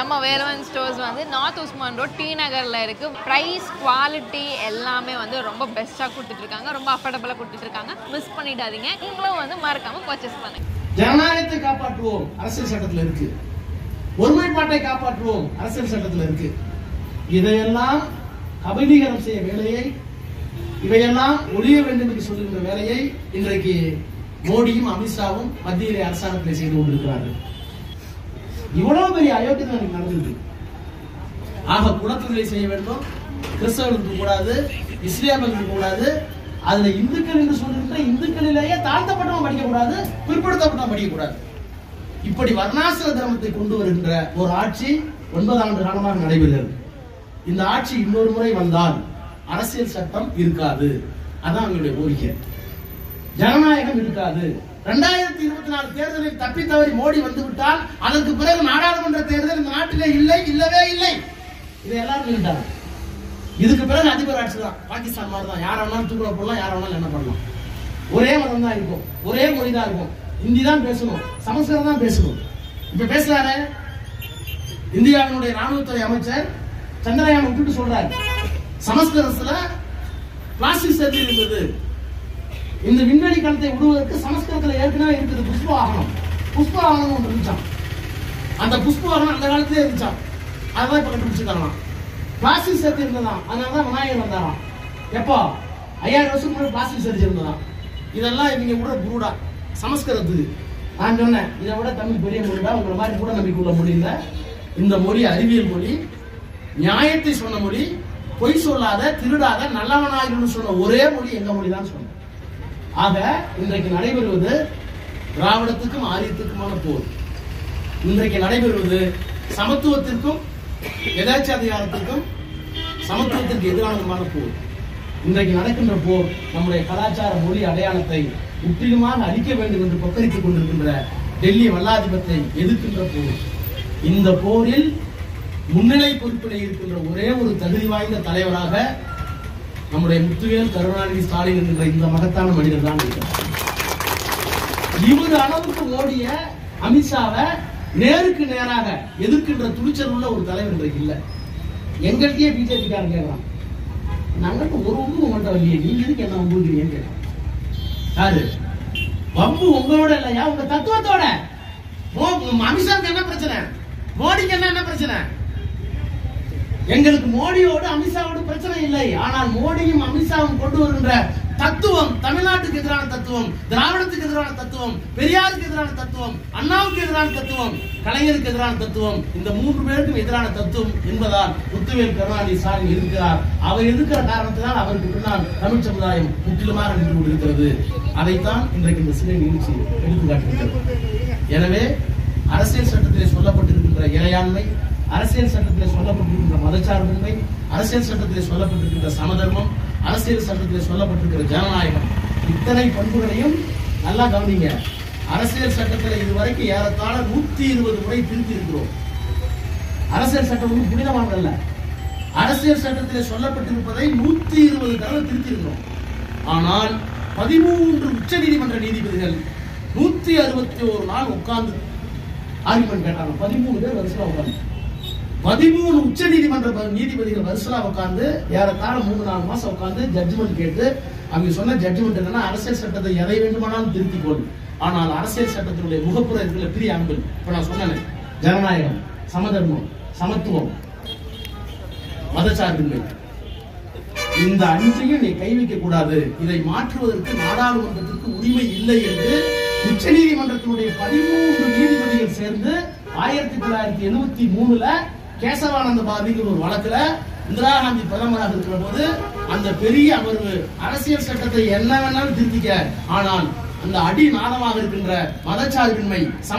நம்ம வேலவன் ஸ்டோர்ஸ் வந்து north Usman road T நகரில் இருக்கு ப்ரைஸ் குவாலிட்டி எல்லாமே வந்து ரொம்ப பெஸ்ட்டாக கொடுத்துட்டு இருக்காங்க ரொம்ப அஃபோர்டபுளாக கொடுத்துட்டு இருக்காங்க மிஸ் பண்ணிடாதீங்க நீங்களும் வந்து மறக்காம பர்ச்சேஸ் பண்ணுங்க ஜனநாயகத்தை காப்பாற்றுவோம் அரசியல் சட்டத்துல இருக்கு ஒருமைப்பாட்டை காப்பாற்றுவோம் அரசியல் சட்டத்துல இருக்கு இதையெல்லாம் கபலீகரம் செய்ய வேலையை இவையெல்லாம் ஒழிய வேண்டும் என்று சொல்லுகின்ற வேலையை இன்றைக்கு மோடியும் அமித்ஷாவும் மத்தியிலே அரசாங்கத்தில் செய்து கொண்டிருக்கிறார்கள் இவ்வளவு பெரிய அயோக்கியம் எனக்கு நடந்தது ஆக குலத்தொழிலை செய்ய வேண்டும் கிறிஸ்தவர்களுக்கு கூடாது இஸ்லாமியர்களுக்கு கூடாது அதுல இந்துக்கள் என்று சொல்லுகின்ற இந்துக்களிலேயே தாழ்த்தப்பட்டவன் படிக்கக்கூடாது பிற்படுத்தப்பட்டவன் படிக்கக்கூடாது இப்படி வர்ணாசிர தர்மத்தை கொண்டு வருகின்ற ஒரு ஆட்சி ஒன்பது ஆண்டு காலமாக நடைபெறுகிறது இந்த ஆட்சி இன்னொரு முறை வந்தால் அரசியல் சட்டம் இருக்காது அதான் அவங்களுடைய கோரிக்கை ஜனநாயகம் இருக்காது ரெண்டாயிரத்தி இருபத்தி நாலு தேர்தலில் தப்பி தவறி மோடி வந்து விட்டால் அதற்கு பிறகு நாடாளுமன்ற தேர்தல் இந்த நாட்டிலே இல்லை இல்லவே இல்லை இதை எல்லாரும் சொல்லிட்டாங்க இதுக்கு பிறகு அதிபர் ஆட்சி தான் பாகிஸ்தான் மாதிரி தான் யார வேணாலும் தூக்குல போடலாம் யார வேணாலும் என்ன பண்ணலாம் ஒரே மதம் தான் இருக்கும் ஒரே மொழி தான் இருக்கும் ஹிந்தி தான் பேசணும் சமஸ்கிருதம் தான் பேசணும் இப்ப பேசுறாரு இந்தியாவினுடைய ராணுவத்துறை அமைச்சர் சந்திரயான் விட்டுட்டு சொல்றாரு சமஸ்கிருதத்துல பிளாஸ்டிக் சர்ஜரி இருந்தது இந்த விண்வெளி கணத்தை விடுவதற்கு சமஸ்கிருதத்துல ஏற்கனவே இருக்குது புஷ்ப வாகனம் புஷ்ப வாகனம் ஒன்று இருந்துச்சாம் அந்த புஷ்ப வாகனம் அந்த காலத்திலே இருந்துச்சாம் அதான் இப்ப கண்டுபிடிச்சிருக்காங்களாம் பிளாஸ்டிக் சர்ஜரி இருந்ததாம் அதனாலதான் விநாயகர் வந்தாராம் எப்போ ஐயாயிரம் வருஷத்துக்கு முன்னாடி பிளாஸ்டிக் சர்ஜரி இருந்ததாம் இதெல்லாம் இவங்க கூட குருடா சமஸ்கிருதத்துக்கு நான் சொன்னேன் இதை விட தமிழ் பெரிய மொழிடா உங்களை மாதிரி கூட நம்பிக்கை உள்ள மொழி இல்ல இந்த மொழி அறிவியல் மொழி நியாயத்தை சொன்ன மொழி பொய் சொல்லாத திருடாத நல்லவனாகணும்னு சொன்ன ஒரே மொழி எங்க மொழி தான் சொன்னேன் ஆக இன்றைக்கு நடைபெறுவது திராவிடத்துக்கும் ஆரியத்துக்குமான போர் இன்றைக்கு நடைபெறுவது சமத்துவத்திற்கும் எதாச்சாதிகாரத்திற்கும் சமத்துவத்திற்கு எதிரானதுமான போர் இன்றைக்கு நடக்கின்ற போர் நம்முடைய கலாச்சார மொழி அடையாளத்தை முற்றிலுமாக அழிக்க வேண்டும் என்று கொக்கரித்துக் கொண்டிருக்கின்ற டெல்லி வல்லாதிபத்தை எதிர்க்கின்ற போர் இந்த போரில் முன்னிலை பொறுப்பில் இருக்கின்ற ஒரே ஒரு தகுதி வாய்ந்த தலைவராக நம்முடைய முத்துவேல் கருணாநிதி ஸ்டாலின் என்கின்ற இந்த மகத்தான மனிதர் தான் இருக்கிறார் இவர் அளவுக்கு மோடிய அமித்ஷாவை நேருக்கு நேராக எதிர்க்கின்ற துணிச்சல் உள்ள ஒரு தலைவர் இன்றைக்கு இல்ல எங்கள்கிட்டயே பிஜேபி காரன் கேட்கறான் நாங்களுக்கு ஒரு ஒம்பு உங்கள்கிட்ட வரலையே நீங்க எதுக்கு என்ன ஒம்புங்கிறீங்கன்னு கேட்கறான் யாரு வம்பு உங்களோட இல்லையா உங்க தத்துவத்தோட மோ- அமித்ஷாவுக்கு என்ன பிரச்சனை மோடிக்கு என்ன என்ன பிரச்சனை எங்களுக்கு மோடியோடு அமித்ஷாவோடு பிரச்சனை இல்லை ஆனால் மோடியும் அமித்ஷாவும் கொண்டு வருகின்ற தத்துவம் தமிழ்நாட்டுக்கு எதிரான தத்துவம் திராவிடத்துக்கு எதிரான தத்துவம் பெரியாருக்கு எதிரான தத்துவம் அண்ணாவுக்கு எதிரான தத்துவம் கலைஞருக்கு எதிரான தத்துவம் இந்த மூன்று பேருக்கும் எதிரான தத்துவம் என்பதால் முத்துவேல் கருணாநிதி ஸ்டாலின் இருக்கிறார் அவர் எதிர்க்கிற காரணத்தினால் அவருக்கு பின்னால் தமிழ் சமுதாயம் முற்றிலுமாக நின்று கொண்டிருக்கிறது அதைத்தான் இன்றைக்கு இந்த சிலை நிகழ்ச்சி எடுத்து காட்டுகிறது எனவே அரசியல் சட்டத்திலே சொல்லப்பட்டிருக்கின்ற இறையாண்மை அரசியல் சட்டத்திலே சொல்லப்பட்டிருக்கின்ற மதச்சார்பின்மை அரசியல் சட்டத்திலே சொல்லப்பட்டிருக்கின்ற சமதர்மம் அரசியல் சட்டத்திலே சொல்லப்பட்டிருக்கிற ஜனநாயகம் இத்தனை பண்புகளையும் நல்லா கவனிங்க அரசியல் சட்டத்தில் இதுவரைக்கும் ஏறத்தாழ நூத்தி இருபது முறை திருத்தி இருக்கிறோம் அரசியல் சட்டம் ஒன்றும் புனிதமானதல்ல அரசியல் சட்டத்திலே சொல்லப்பட்டிருப்பதை நூத்தி இருபது தடவை திருத்தியிருக்கிறோம் ஆனால் பதிமூன்று உச்ச நீதிமன்ற நீதிபதிகள் நூத்தி அறுபத்தி ஒரு நாள் உட்கார்ந்து ஆர்குமெண்ட் கேட்டாங்க பதிமூணு பேர் வரிசையா உட்கார்ந்து பதிமூணு உச்ச நீதிமன்ற ப- நீதிபதிகள் வரிசையா உட்கார்ந்து ஏறத்தாழ மூணு நாலு மாசம் உட்கார்ந்து ஜட்ஜ்மெண்ட் கேட்டு அவங்க சொன்ன ஜட்ஜ்மெண்ட் என்னன்னா அரசியல் சட்டத்தை எதை வேண்டுமானாலும் திருத்திக் கொள் ஆனால் அரசியல் சட்டத்தினுடைய முகப்புற இருக்கிற பிரிய அன்பு இப்ப நான் சொன்னேன் ஜனநாயகம் சமதர்மம் சமத்துவம் மதச்சார்பின்மை இந்த அஞ்சையும் நீ கை வைக்க கூடாது இதை மாற்றுவதற்கு நாடாளுமன்றத்திற்கு உரிமை இல்லை என்று உச்சநீதிமன்றத்தினுடைய பதிமூன்று நீதிபதிகள் சேர்ந்து ஆயிரத்தி தொள்ளாயிரத்தி எழுபத்தி மூணுல கேசவானந்த பாரதிங்கிற ஒரு வழக்குல இந்திரா காந்தி பிரதமராக இருக்கிற போது அந்த பெரிய அமர்வு அரசியல் சட்டத்தை என்ன வேணாலும் திருத்திக்க ஆனால் அந்த அடி நாதமாக இருக்கின்ற மதச்சார்பின்மை